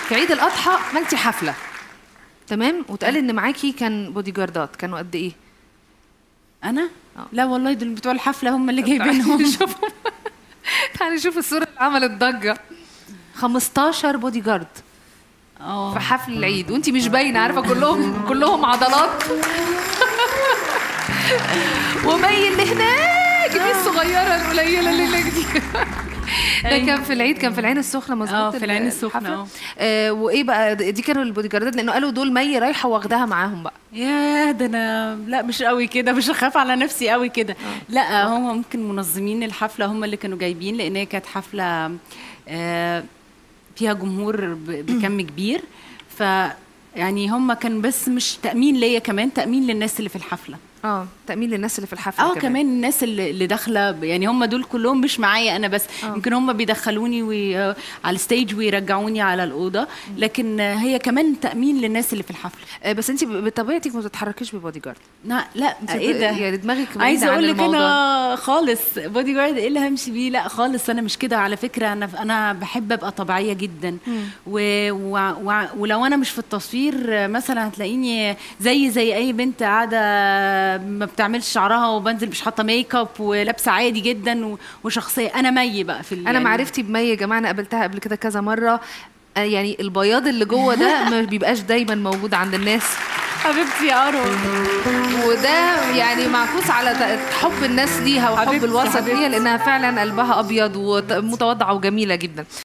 في عيد الاضحى عملتي حفله تمام واتقال ان معاكي كان بودي جاردات كانوا قد ايه انا آه. لا والله دول بتوع الحفله هم اللي جايبينهم نشوفهم تعالي نشوف الصوره اللي عملت ضجه 15 بودي جارد في اه حفل العيد وانتي مش باينه عارفه كلهم كلهم عضلات ومي اللي هناك دي الصغيره القليله اللي هناك دي ده أيوة. كان في العيد كان في العين السخنه مظبوط اه، في العين السخنة، الحفلة؟ اه. آه وايه بقى دي كانوا البودي جاردات لانه قالوا دول مي رايحه واخداها معاهم بقى يا ده انا لا مش قوي كده مش هخاف على نفسي قوي كده لا هم ممكن منظمين الحفله هم اللي كانوا جايبين لان هي كانت حفله آه، فيها جمهور ب- بكم كبير ف يعني هم كان بس مش تامين ليا كمان تامين للناس اللي في الحفله اه تامين للناس اللي في الحفله اه كمان الناس اللي اللي داخله يعني هم دول كلهم مش معايا انا بس آه. يمكن هم بيدخلوني وي... آه، على الستيج ويرجعوني على الاوضه لكن آه، هي كمان تامين للناس اللي في الحفله آه بس انت بطبيعتك ما بتتحركيش ببودي جارد لا لا انت ايه ب- ده يعني دماغك بعيدة عايزه عن اقول لك الموضوع انا خالص بودي جارد ايه اللي همشي بيه لا خالص انا مش كده على فكره انا انا بحب ابقى طبيعيه جدا و... و... و... ولو انا مش في التصوير آه، مثلا هتلاقيني زي زي اي بنت قاعده ما بتعملش شعرها وبنزل مش حاطه ميك اب ولابسه عادي جدا و... وشخصيه انا مي بقى في ال- انا يعني- معرفتي بمي يا جماعه انا قابلتها قبل كده كذا مره آه، يعني البياض اللي جوه ده ما بيبقاش دايما موجود عند الناس حبيبتي يا ارو وده يعني معكوس على ت- حب الناس ليها وحب حبيبتي، الوسط حبيبتي. ليها لانها فعلا قلبها ابيض ومتواضعه وجميله جدا